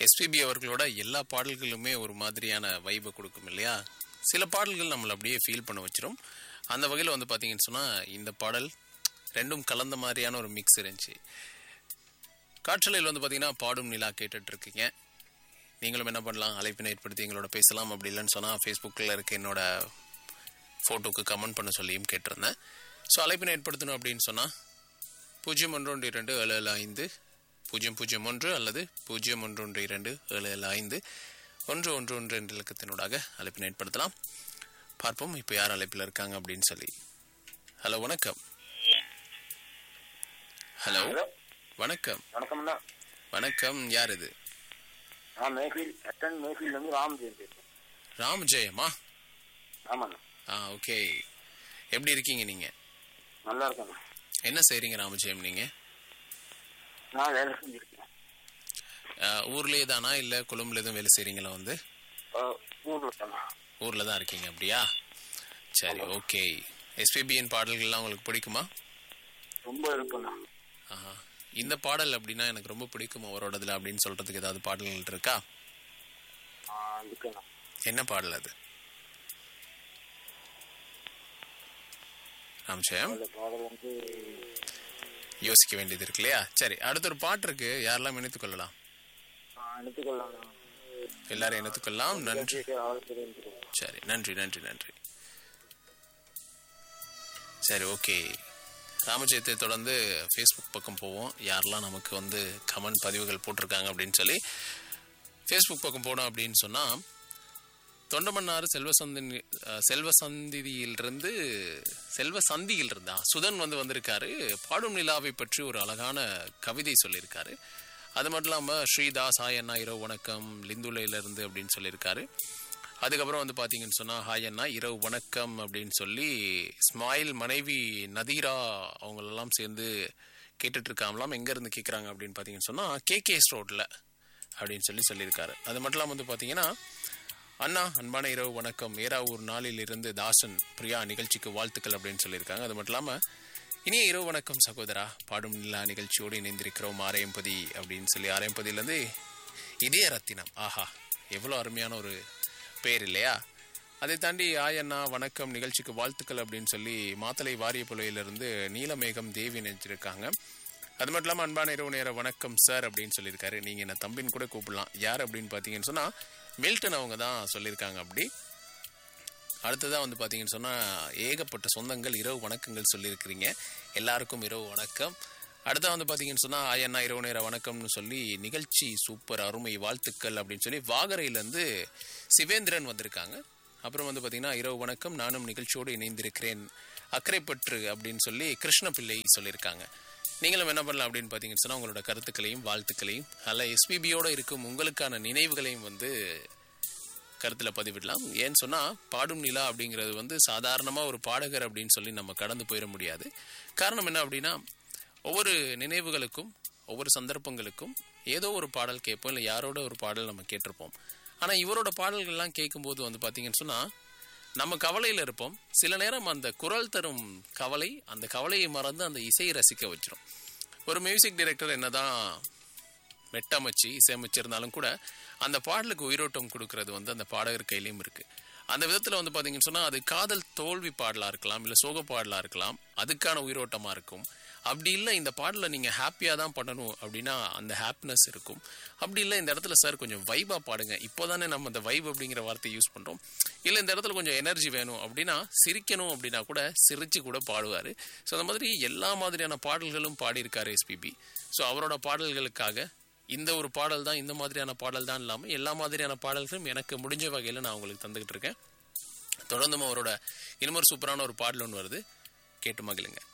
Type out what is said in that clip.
SPB அவர்களோட எல்லா பாடல்களுமே ஒரு மாதிரியான வைபை கொடுக்கும் இல்லையா சில பாடல்கள் நம்மளை அப்படியே ஃபீல் பண்ண வச்சிரும் அந்த வகையில் வந்து பார்த்தீங்கன்னு சொன்னால் இந்த பாடல் ரெண்டும் கலந்த மாதிரியான ஒரு மிக்ஸ் இருந்துச்சு காற்றலையில் வந்து பார்த்தீங்கன்னா பாடும் நிலா கேட்டுட்டு இருக்கீங்க நீங்களும் என்ன பண்ணலாம் அழைப்பினை ஏற்படுத்தி எங்களோட பேசலாம் அப்படி இல்லைன்னு சொன்னால் ஃபேஸ்புக்கில் இருக்க என்னோட ஃபோட்டோக்கு கமெண்ட் பண்ண சொல்லியும் கேட்டிருந்தேன் ஸோ அழைப்பினை ஏற்படுத்தணும் அப்படின்னு சொன்னால் பூஜ்ஜியம் ஒன்று ஒன்று இரண்டு ஏழு ஏழு ஐந்து பூஜ்ஜியம் பூஜ்ஜியம் ஒன்று அல்லது பூஜ்ஜியம் ஒன்று ஒன்று இரண்டு ஏழு ஏழு ஐந்து ஒன்று ஒன்று ஒன்று என்ற இலக்கத்தினூடாக அழைப்பினை ஏற்படுத்தலாம் பார்ப்போம் இப்போ யார் அழைப்பில் இருக்காங்க அப்படின்னு சொல்லி ஹலோ வணக்கம் ஹலோ ஹலோ வணக்கம் வணக்கம்ண்ணா வணக்கம் யார் இது நான் மேஃபீல் அட்டன் மேஃபீல்ல இருந்து ராமஜெயம் பேசுறேன் ராம் ஜெயமா ஆமாண்ணா ஆ ஓகே எப்படி இருக்கீங்க நீங்க நல்லா இருக்கேண்ணா என்ன செய்றீங்க ராமஜெயம் நீங்க நான் வேலை செஞ்சிருக்கேன் ஆ, ஊர்லயே தானா இல்ல கொழும்புல எதுவும் வேலை செய்றீங்களா வந்து ஊரில் இருக்கேண்ணா ஊர்ல தான் இருக்கீங்க அப்படியா சரி ஓகே எஸ்பிபிஎன் பாடல்கள்லாம் உங்களுக்கு பிடிக்குமா ரொம்ப இருக்குண்ணா ஆஹா இந்த பாடல் அப்படின்னா எனக்கு ரொம்ப பிடிக்கும் அவரோடதுல அப்படின்னு சொல்றதுக்கு ஏதாவது பாடல்கள் இருக்கா இருக்குண்ணா என்ன பாடல் அது ராமஜெயம் அந்த பாடல் வந்து யோசிக்க வேண்டியது இருக்கு இல்லையா சரி அடுத்த ஒரு பாட்டு இருக்கு யாரெல்லாம் இணைத்துக் கொள்ளலாம் எடுத்துக்கொள்ளலாம் எல்லாரும் இணைத்துக் கொள்ளலாம் நன்றி ஆள் தெரிஞ்சுக்கணும் சரி நன்றி நன்றி நன்றி சரி ஓகே ராமஜெயத்தை தொடர்ந்து ஃபேஸ்புக் பக்கம் போவோம் யாரெல்லாம் நமக்கு வந்து கமெண்ட் பதிவுகள் போட்டிருக்காங்க அப்படின்னு சொல்லி ஃபேஸ்புக் பக்கம் போனோம் அப்படின்னு சொன்னால் தொண்டமன்னாறு செல்வசந்தி செல்வசந்தியிலிருந்து செல்வசந்தியிலிருந்தா சுதன் வந்து வந்திருக்காரு பாடும் நிலாவை பற்றி ஒரு அழகான கவிதை சொல்லியிருக்காரு அது மட்டும் இல்லாமல் ஸ்ரீதாஸ் ஹாய் அண்ணா இரவு வணக்கம் லிந்துலையிலிருந்து அப்படின்னு சொல்லியிருக்காரு அதுக்கப்புறம் வந்து பார்த்தீங்கன்னு சொன்னால் ஹாய் அண்ணா இரவு வணக்கம் அப்படின்னு சொல்லி ஸ்மைல் மனைவி நதீரா அவங்களெல்லாம் சேர்ந்து கேட்டுட்டு இருக்காங்களாம் எங்கேருந்து கேட்குறாங்க அப்படின்னு பார்த்தீங்கன்னு சொன்னால் கேகேஎஸ் ரோட்டில் அப்படின்னு சொல்லி சொல்லியிருக்காரு அது மட்டும் இல்லாமல் வந்து பார்த்தீங்கன்னா அண்ணா அன்பான இரவு வணக்கம் ஏறாவூர் நாளில் இருந்து தாசன் பிரியா நிகழ்ச்சிக்கு வாழ்த்துக்கள் அப்படின்னு சொல்லியிருக்காங்க அது மட்டும் இல்லாமல் இனிய இரவு வணக்கம் சகோதரா பாடும் நிலா நிகழ்ச்சியோடு இணைந்திருக்கிறோம் ஆரையம்பதி அப்படின்னு சொல்லி ஆரையம்பதியிலேருந்து இதய ரத்தினம் ஆஹா எவ்வளோ அருமையான ஒரு பேர் இல்லையா அதை தாண்டி ஆயண்ணா வணக்கம் நிகழ்ச்சிக்கு வாழ்த்துக்கள் அப்படின்னு சொல்லி மாத்தலை வாரிய புலையிலிருந்து நீலமேகம் தேவி நினைச்சிருக்காங்க அது மட்டும் இல்லாமல் அன்பான இரவு நேர வணக்கம் சார் அப்படின்னு சொல்லியிருக்காரு நீங்கள் என்ன தம்பின்னு கூட கூப்பிடலாம் யார் அப்படின்னு பார்த்தீங்கன்னு சொன்னால் மில்டன் அவங்க தான் சொல்லியிருக்காங்க அப்படி அடுத்ததாக வந்து பார்த்தீங்கன்னு சொன்னால் ஏகப்பட்ட சொந்தங்கள் இரவு வணக்கங்கள் சொல்லியிருக்கிறீங்க எல்லாருக்கும் இரவு வணக்கம் அடுத்தா வந்து பார்த்தீங்கன்னு சொன்னால் ஆயண்ணா இரவு நேர வணக்கம்னு சொல்லி நிகழ்ச்சி சூப்பர் அருமை வாழ்த்துக்கள் அப்படின்னு சொல்லி வாகரையிலேருந்து சிவேந்திரன் வந்திருக்காங்க அப்புறம் வந்து பார்த்தீங்கன்னா இரவு வணக்கம் நானும் நிகழ்ச்சியோடு இணைந்திருக்கிறேன் அக்கறைப்பற்று அப்படின்னு சொல்லி கிருஷ்ணபிள்ளை சொல்லியிருக்காங்க நீங்களும் என்ன பண்ணலாம் அப்படின்னு பார்த்தீங்கன்னு சொன்னால் உங்களோட கருத்துக்களையும் வாழ்த்துக்களையும் அல்ல எஸ்பிபியோட இருக்கும் உங்களுக்கான நினைவுகளையும் வந்து கருத்தில் பதிவிடலாம் ஏன்னு சொன்னால் பாடும் நிலா அப்படிங்கிறது வந்து சாதாரணமாக ஒரு பாடகர் அப்படின்னு சொல்லி நம்ம கடந்து போயிட முடியாது காரணம் என்ன அப்படின்னா ஒவ்வொரு நினைவுகளுக்கும் ஒவ்வொரு சந்தர்ப்பங்களுக்கும் ஏதோ ஒரு பாடல் கேட்போம் இல்லை யாரோட ஒரு பாடல் நம்ம கேட்டிருப்போம் ஆனால் இவரோட பாடல்கள்லாம் கேட்கும்போது வந்து பார்த்தீங்கன்னு சொன்னால் நம்ம கவலையில் இருப்போம் சில நேரம் அந்த குரல் தரும் கவலை அந்த கவலையை மறந்து அந்த இசையை ரசிக்க வச்சிரும் ஒரு மியூசிக் டைரக்டர் என்னதான் மெட்டமைச்சு இசையமைச்சிருந்தாலும் கூட அந்த பாடலுக்கு உயிரோட்டம் கொடுக்கறது வந்து அந்த பாடகர் கையிலையும் இருக்கு அந்த விதத்தில் வந்து பார்த்தீங்கன்னு சொன்னால் அது காதல் தோல்வி பாடலாக இருக்கலாம் இல்லை சோக பாடலாக இருக்கலாம் அதுக்கான உயிரோட்டமாக இருக்கும் அப்படி இல்லை இந்த பாடலில் நீங்கள் ஹாப்பியாக தான் பண்ணணும் அப்படின்னா அந்த ஹாப்பினஸ் இருக்கும் அப்படி இல்லை இந்த இடத்துல சார் கொஞ்சம் வைபாக பாடுங்க இப்போ தானே நம்ம இந்த வைப் அப்படிங்கிற வார்த்தையை யூஸ் பண்ணுறோம் இல்லை இந்த இடத்துல கொஞ்சம் எனர்ஜி வேணும் அப்படின்னா சிரிக்கணும் அப்படின்னா கூட சிரிச்சு கூட பாடுவார் ஸோ அந்த மாதிரி எல்லா மாதிரியான பாடல்களும் பாடியிருக்காரு எஸ்பிபி ஸோ அவரோட பாடல்களுக்காக இந்த ஒரு பாடல் தான் இந்த மாதிரியான பாடல் தான் இல்லாமல் எல்லா மாதிரியான பாடல்களும் எனக்கு முடிஞ்ச வகையில் நான் உங்களுக்கு தந்துக்கிட்டு இருக்கேன் தொடர்ந்தும் அவரோட இன்னொரு சூப்பரான ஒரு பாடல் ஒன்று வருது கேட்டு மகிழுங்க